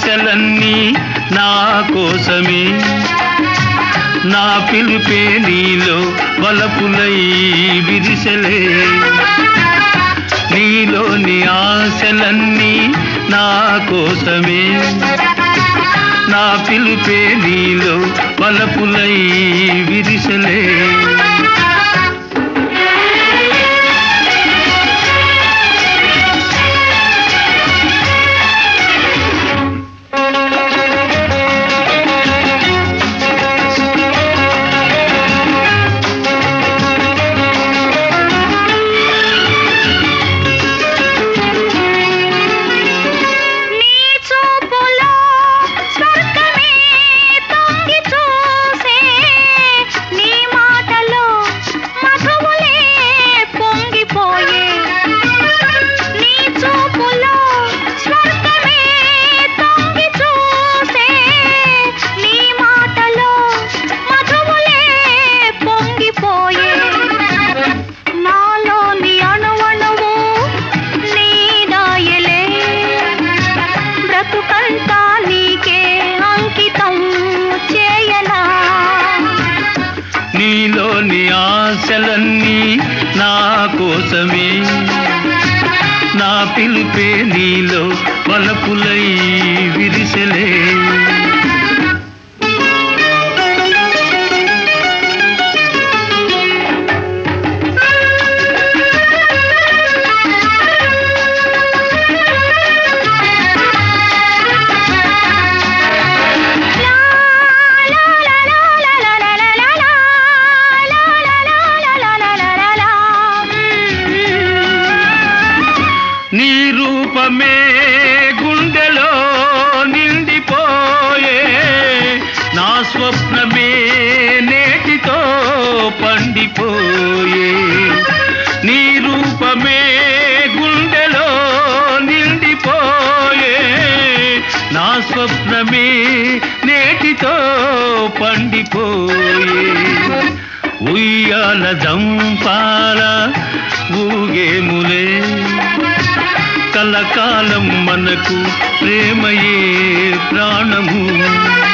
ఆశలన్నీ నా కోసమే నా పిలుపే నీలో వలపులై విరిసలే నీలోని ఆశలన్నీ నా కోసమే నా పిలుపే నీలో వలపులై విరిసలే నీ చూపులో స్వర్గమే తొంగి చూసే నీ మాటలో మధువులే పొంగిపోయే నీ చూపులో స్వర్గమే తొంగి చూసే నీ మాటలో మధువులే పొంగిపోయే నాలోని అణువణువు నీదాయలే బ్రతుకంతా నీకే అంకితం చేయనా నీలోని ఆశలన్నీ నా కోసమే నా పిలుపే నీలో వలపులై విరిసలే నీ రూపమే గుండెలో నిండిపోయే నా స్వప్నమే నేటితో పండిపోయే నీ రూపమే గుండెలో నిండిపోయే నా స్వప్నమే నేటితో పండిపోయే ఉయ్యాల దంపాల ఊగేములే కలకాలం మనకు ప్రేమయే ప్రాణము